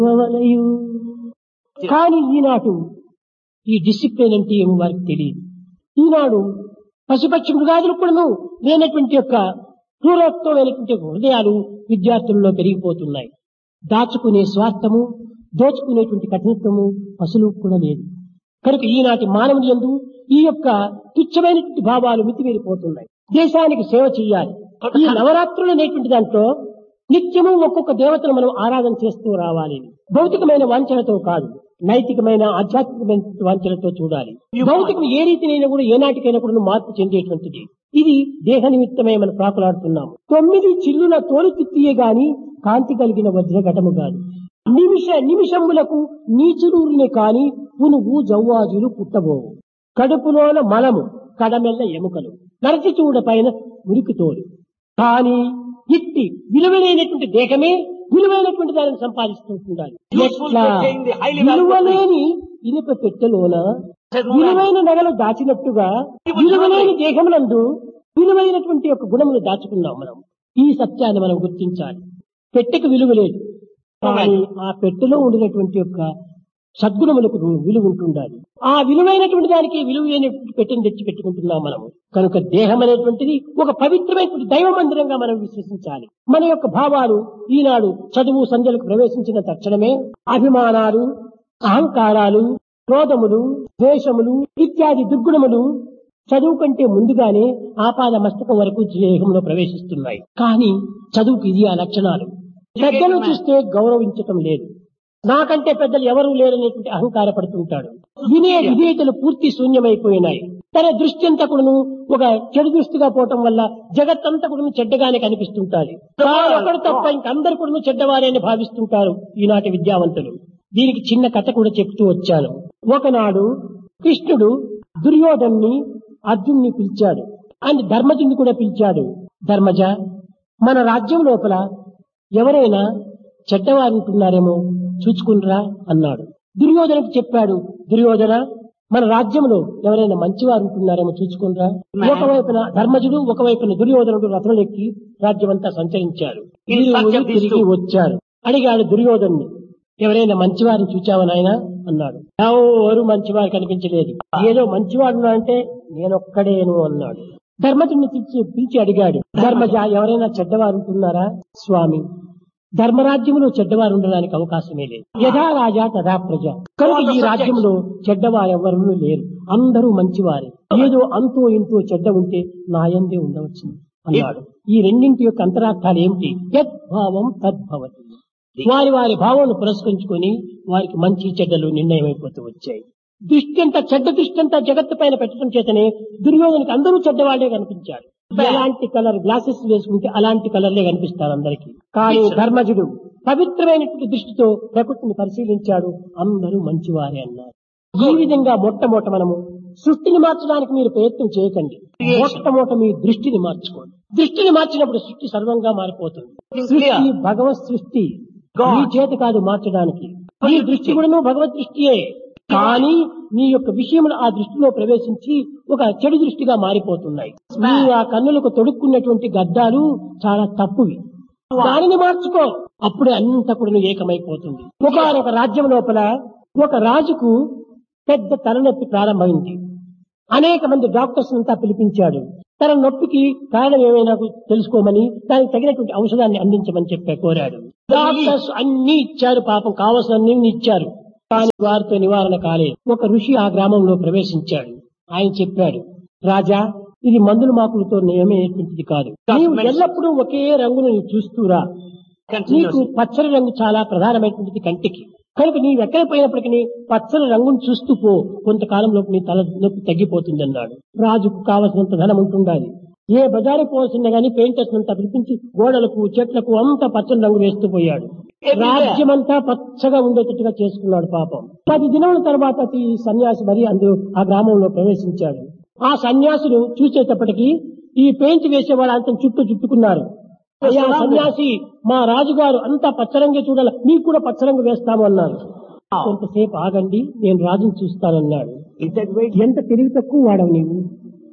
వలయు కానీ ఈనాడు ఈ డిసిప్లిన్ అంటే ఏమో వారికి తెలియదు ఈనాడు పశుపక్షి మృగాదులు కూడాను లేనటువంటి యొక్క క్రూరత్వమైనటువంటి హృదయాలు విద్యార్థుల్లో పెరిగిపోతున్నాయి దాచుకునే స్వార్థము దోచుకునేటువంటి కఠినత్వము పశువులకు కూడా లేదు కనుక ఈనాటి మానవుని యందు ఈ యొక్క తుచ్చమైనటువంటి భావాలు మితిమీరిపోతున్నాయి దేశానికి సేవ చేయాలి ఈ నవరాత్రులు అనేటువంటి దాంట్లో నిత్యము ఒక్కొక్క దేవతను మనం ఆరాధన చేస్తూ రావాలి భౌతికమైన వాంఛనతో కాదు నైతికమైన ఆధ్యాత్మికమైన వాంఛనతో చూడాలి భౌతికం ఏ రీతినైనా కూడా ఏనాటికైనా కూడా మార్పు చెందేటువంటిది ఇది దేహ నిమిత్తమే మనం ప్రాకులాడుతున్నాము తొమ్మిది చిల్లుల తోలు తిత్తియే గాని కాంతి కలిగిన వజ్రఘటము కాదు నిమిష నిమిషములకు నీచురూరిని కాని పునుగు జవ్వాజులు పుట్టబోవు కడుపులోన మలము కడమెల్ల ఎముకలు నరచి చూడ పైన మురికి తోలు కానీ ఇట్టి విలువైనటువంటి దేహమే విలువైనటువంటి దానిని సంపాదిస్తూ ఉండాలి ఎట్లా విలువలేని ఇనుప పెట్టెలోన విలువైన నగలు దాచినట్టుగా విలువలేని దేహమునందు విలువైనటువంటి యొక్క గుణములు దాచుకున్నాం మనం ఈ సత్యాన్ని మనం గుర్తించాలి పెట్టెకు విలువ లేదు కానీ ఆ పెట్టెలో ఉండినటువంటి యొక్క సద్గుణములకు విలువ ఉంటుండాలి ఆ విలువైనటువంటి దానికి విలువైనటువంటి పెట్టెను తెచ్చి పెట్టుకుంటున్నాం మనము కనుక దేహం అనేటువంటిది ఒక పవిత్రమైనటువంటి దైవ మందిరంగా మనం విశ్వసించాలి మన యొక్క భావాలు ఈనాడు చదువు సంధ్యలకు ప్రవేశించిన తక్షణమే అభిమానాలు అహంకారాలు క్రోధములు ద్వేషములు ఇత్యాది దుర్గుణములు చదువు కంటే ముందుగానే ఆపాద మస్తకం వరకు దేహంలో ప్రవేశిస్తున్నాయి కానీ చదువుకి ఇది ఆ లక్షణాలు పెద్దలు చూస్తే గౌరవించటం లేదు నాకంటే పెద్దలు ఎవరూ లేరనేటువంటి అహంకార పడుతుంటాడు వినే విధేయతలు పూర్తి శూన్యమైపోయినాయి తన దృష్టి అంతా కూడాను ఒక చెడు దృష్టిగా పోవటం వల్ల జగత్తంతా కూడా చెడ్డగానే కనిపిస్తుంటారు ఒకడు తప్ప ఇంకందరు కూడా చెడ్డవారే అని భావిస్తుంటారు ఈనాటి విద్యావంతులు దీనికి చిన్న కథ కూడా చెప్తూ వచ్చాను ఒకనాడు కృష్ణుడు దుర్యోధన్ని అర్జున్ని పిలిచాడు ఆయన ధర్మజుని కూడా పిలిచాడు ధర్మజ మన రాజ్యం లోపల ఎవరైనా చెడ్డవారు ఉంటున్నారేమో చూచుకునిరా అన్నాడు దుర్యోధనకు చెప్పాడు దుర్యోధన మన రాజ్యంలో ఎవరైనా మంచివారు ఉంటున్నారేమో చూచుకునిరా ఒకవైపున ధర్మజుడు ఒకవైపున దుర్యోధనుడు రథంలెక్కి రాజ్యమంతా సంచరించాడు ఇరువురు తిరిగి వచ్చారు అడిగాడు దుర్యోధను ఎవరైనా మంచివారిని చూచావా నాయన అన్నాడు ఎవరు మంచివారు కనిపించలేదు ఏదో మంచివాడు అంటే నేనొక్కడేను అన్నాడు ధర్మజుడిని పిలిచి పిలిచి అడిగాడు ధర్మజ ఎవరైనా చెడ్డవారు ఉంటున్నారా స్వామి ధర్మరాజ్యంలో చెడ్డవారు ఉండడానికి అవకాశమే లేదు యథా రాజా తథా ప్రజ కనుక ఈ రాజ్యంలో చెడ్డవారు ఎవరు లేరు అందరూ మంచివారే ఏదో అంతో ఇంతో చెడ్డ ఉంటే నాయందే ఉండవచ్చు అన్నాడు ఈ రెండింటి యొక్క అంతరార్థాలు ఏమిటి యద్భావం తద్భవతి వారి వారి భావాలను పురస్కరించుకొని వారికి మంచి చెడ్డలు నిర్ణయం అయిపోతూ వచ్చాయి దృష్టి అంతా చెడ్డ దృష్టి అంతా జగత్తు పైన పెట్టడం చేతనే దుర్యోధనకి అందరూ చెడ్డవాళ్లే కనిపించారు ఎలాంటి కలర్ గ్లాసెస్ వేసుకుంటే అలాంటి కలర్లే కనిపిస్తారు అందరికి కానీ ధర్మజుడు పవిత్రమైనటువంటి దృష్టితో ప్రకృతిని పరిశీలించాడు అందరూ మంచివారే అన్నారు ఈ విధంగా మొట్టమొదట మనము సృష్టిని మార్చడానికి మీరు ప్రయత్నం చేయకండి మొట్టమొదట మీ దృష్టిని మార్చుకోండి దృష్టిని మార్చినప్పుడు సృష్టి సర్వంగా మారిపోతుంది సృష్టి భగవత్ సృష్టి మీ చేత కాదు మార్చడానికి ఈ దృష్టి కూడా భగవత్ దృష్టియే కానీ మీ యొక్క విషయములు ఆ దృష్టిలో ప్రవేశించి ఒక చెడు దృష్టిగా మారిపోతున్నాయి మీ ఆ కన్నులకు తొడుక్కున్నటువంటి గద్దాలు చాలా తప్పువి దానిని మార్చుకో అప్పుడే అంత కూడా ఏకమైపోతుంది ఒక ఒక రాజ్యం లోపల ఒక రాజుకు పెద్ద తలనొప్పి ప్రారంభమైంది అనేక మంది డాక్టర్స్ అంతా పిలిపించాడు తన నొప్పికి కారణం ఏమైనా తెలుసుకోమని దానికి తగినటువంటి ఔషధాన్ని అందించమని చెప్పే కోరాడు డాక్టర్స్ అన్ని ఇచ్చారు పాపం కావలసినన్ని ఇచ్చారు కానీ వారితో నివారణ కాలేదు ఒక ఋషి ఆ గ్రామంలో ప్రవేశించాడు ఆయన చెప్పాడు రాజా ఇది మందుల మాకులతో నియమేటువంటిది కాదు నీవు ఎల్లప్పుడూ ఒకే రంగును నీవు చూస్తూరా నీకు పచ్చని రంగు చాలా ప్రధానమైనటువంటిది కంటికి కనుక నీవు ఎక్కడ పోయినప్పటికీ పచ్చని రంగును చూస్తూ పో కొంతకాలంలో నీ తల నొప్పి తగ్గిపోతుంది అన్నాడు రాజుకు కావలసినంత ధనం ఉంటుండాలి ఏ బజారు పోవాల్సిందే గానీ పెయింటర్స్ అంతా పిలిపించి గోడలకు చెట్లకు అంతా పచ్చని రంగు వేస్తూ పోయాడు రాజ్యమంతా పచ్చగా ఉండేటట్టుగా చేసుకున్నాడు పాపం పది దినముల తర్వాత ఈ సన్యాసి మరి అందు ఆ గ్రామంలో ప్రవేశించాడు ఆ సన్యాసులు చూసేటప్పటికి ఈ పెయింట్ వేసే వాళ్ళంతా చుట్టూ చుట్టుకున్నారు అయ్యా సన్యాసి మా రాజుగారు అంతా పచ్చరంగే చూడాల మీకు కూడా పచ్చరంగు వేస్తాము అన్నారు కొంతసేపు ఆగండి నేను రాజుని చూస్తానన్నాడు ఎంత తెలివి తక్కువ వాడవు నీవు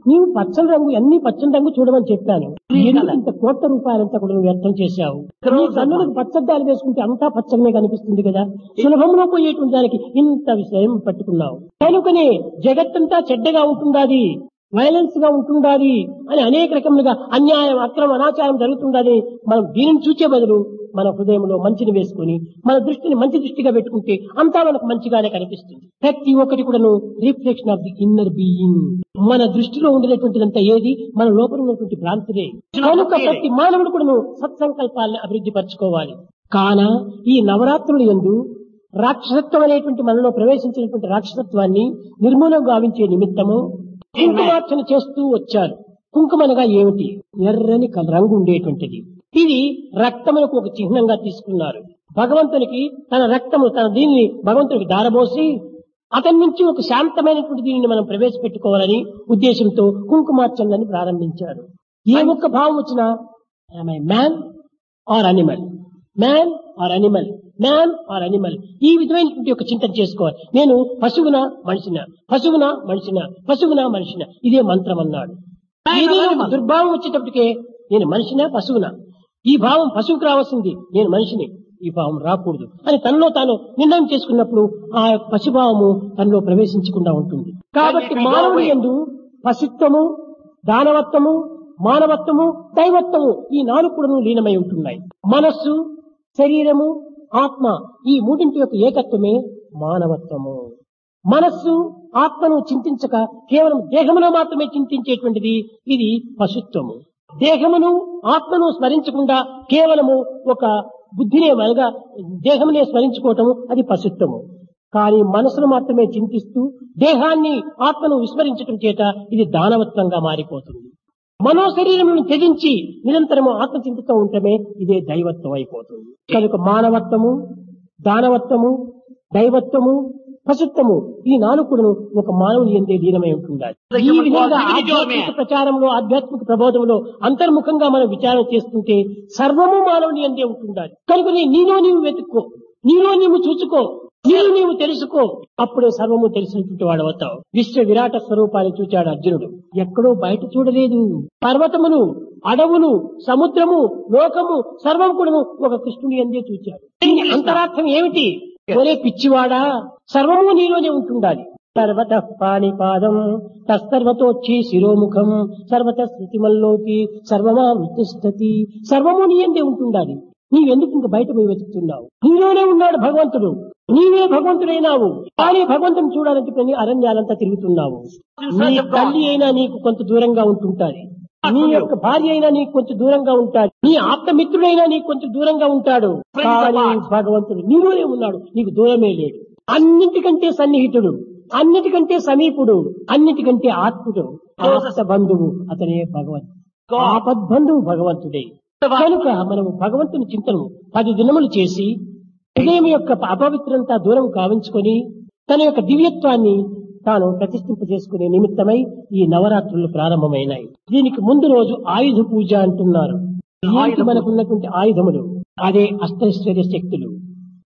నీవు పచ్చని రంగు అన్ని పచ్చని రంగు చూడమని చెప్పాను Green ఎందుకు colour. ఇంత కోట్ల రూపాయలంతా కూడా నువ్వు వ్యర్థం చేశావు నీ Crores of కన్నులకు money. పచ్చద్దాలు వేసుకుంటే అంతా పచ్చగానే కనిపిస్తుంది కదా సులభంలో పోయేటువంటి దానికి ఇంత విషయం పట్టుకున్నావు కనుకనే జగత్తంతా చెడ్డగా ఉంటుండాది వైలెన్స్ గా ఉంటుండాది అని అనేక రకములుగా అన్యాయం అక్రమ అనాచారం జరుగుతుండని మనం దీనిని చూచే బదులు మన హృదయంలో మంచిని వేసుకుని మన దృష్టిని మంచి దృష్టిగా పెట్టుకుంటే అంతా మనకు మంచిగానే కనిపిస్తుంది ప్రతి ఒక్కటి కూడాను reflection of the inner being మన దృష్టిలో ఉండినటువంటిదంతా ఏది మన లోపల ఉన్నటువంటి భ్రాంతిదే కనుక ప్రతి మానవుడు కూడాను సత్సంకల్పాలను అభివృద్ధి పరచుకోవాలి కాన ఈ నవరాత్రులు ఎందు రాక్షసత్వం అనేటువంటి మనలో ప్రవేశించినటువంటి రాక్షసత్వాన్ని నిర్మూలం గావించే నిమిత్తము కుంకుమార్చన చేస్తూ వచ్చారు కుంకుమనగా ఏమిటి ఎర్రని కల- రంగు ఉండేటువంటిది ఇది రక్తములకు ఒక చిహ్నంగా తీసుకున్నారు భగవంతునికి తన రక్తము తన దీనిని భగవంతునికి దారబోసి అతని నుంచి ఒక శాంతమైనటువంటి దీనిని మనం ప్రవేశపెట్టుకోవాలని ఉద్దేశంతో కుంకుమార్చనని ప్రారంభించాడు ఏ ఒక్క భావం వచ్చినా man or animal man or animal man or animal ఈ విధమైనటువంటి ఒక చింతన చేసుకోవాలి నేను పశువున మనిషిన పశువున మనిషిన పశువున మనిషిన ఇదే మంత్రం అన్నాడు ఏదైనా ఒక దుర్భావం వచ్చేటప్పటికే నేను మనిషినా పశువునా ఈ భావం పశువుకు రావాల్సింది నేను మనిషిని ఈ భావం రాకూడదు అని తనలో తాను నిర్ణయం చేసుకున్నప్పుడు ఆ యొక్క పశుభావము తనలో ప్రవేశించకుండా ఉంటుంది కాబట్టి మానవుని ఎందు పశుత్వము దానవత్వము మానవత్వము దైవత్వము ఈ నాలుగు కూడా లీనమై ఉంటున్నాయి మనస్సు శరీరము ఆత్మ ఈ మూడింటి యొక్క ఏకత్వమే మానవత్వము మనస్సు ఆత్మను చింతించక కేవలం దేహములో మాత్రమే చింతించేటువంటిది ఇది పశుత్వము దేహమును ఆత్మను స్మరించకుండా కేవలము ఒక బుద్ధినే అనగా దేహమునే స్మరించుకోవటము అది పశుత్వము కానీ మనసును మాత్రమే చింతిస్తూ దేహాన్ని ఆత్మను విస్మరించటం చేత ఇది దానవత్వంగా మారిపోతుంది మనో శరీరమును త్యజించి నిరంతరము ఆత్మచింతతో ఉండటమే ఇదే దైవత్వం అయిపోతుంది కనుక మానవత్వము దానవత్వము దైవత్వము పశుత్వము ఈ నాలుగు కూడాను ఒక మానవుని ఎందే లీనమై ఉంటుండాలి The ఈ human విధంగా was individual ఆధ్యాత్మిక man. ప్రచారంలో ఆధ్యాత్మిక ప్రబోధంలో అంతర్ముఖంగా మనం విచారణ చేస్తుంటే సర్వము మానవుని ఎందే ఉంటుండాలి కనుక నీ- నీలో నీవు వెతుక్కో నీలో నీవు చూసుకో నీవు నీవు తెలుసుకో అప్పుడే సర్వము తెలిసినటువంటి వాడు అవుతావు విశ్వ విరాట స్వరూపాన్ని చూచాడు అర్జునుడు ఎక్కడో బయట చూడలేదు పర్వతములు అడవులు సముద్రము లోకము సర్వం కూడా ఒక కృష్ణుని ఎందే చూచాడు దీని అంతరార్థం ఏమిటి ఒరే పిచ్చివాడా సర్వము నీలోనే ఉంటుండాలి సర్వత పాణిపాదం తస్సర్వతోచ్చి శిరోముఖం సర్వత శృతిమల్లోకి సర్వమా వృత్తిష్టతి సర్వము నీ ఎందే ఉంటుండాలి నీవెందుకు ఇంక బయట పోయి వెతుకుతున్నావు నీలోనే ఉన్నాడు భగవంతుడు నీవే భగవంతుడైనావు కానీ భగవంతుని చూడాలంటే కొన్ని అరణ్యాలంతా తిరుగుతున్నావు నీ తల్లి అయినా నీకు కొంత దూరంగా ఉంటుంటాది నీ యొక్క భార్య అయినా నీకు కొంచెం దూరంగా ఉంటాడు నీ ఆప్తమిత్రుడైనా నీకు కొంచెం దూరంగా ఉంటాడు కానీ భగవంతుడు నీలోనే ఉన్నాడు నీకు దూరమే లేడు అన్నిటికంటే సన్నిహితుడు అన్నిటికంటే సమీపుడు అన్నిటికంటే ఆత్ముడు ఆప్త బంధువు అతనే భగవంతుడు ఆపద్బంధువు భగవంతుడే కనుక మనము భగవంతుని చింతను పది దినములు చేసి హృదయం యొక్క అపవిత్రంతా దూరం కావించుకొని తన యొక్క దివ్యత్వాన్ని తాను ప్రతిష్ఠింప చేసుకునే నిమిత్తమై ఈ నవరాత్రులు ప్రారంభమైనాయి దీనికి ముందు రోజు ఆయుధ పూజ అంటున్నారు ఏంటి మనకున్నటువంటి ఆయుధములు అదే అష్టైశ్వర్య శక్తులు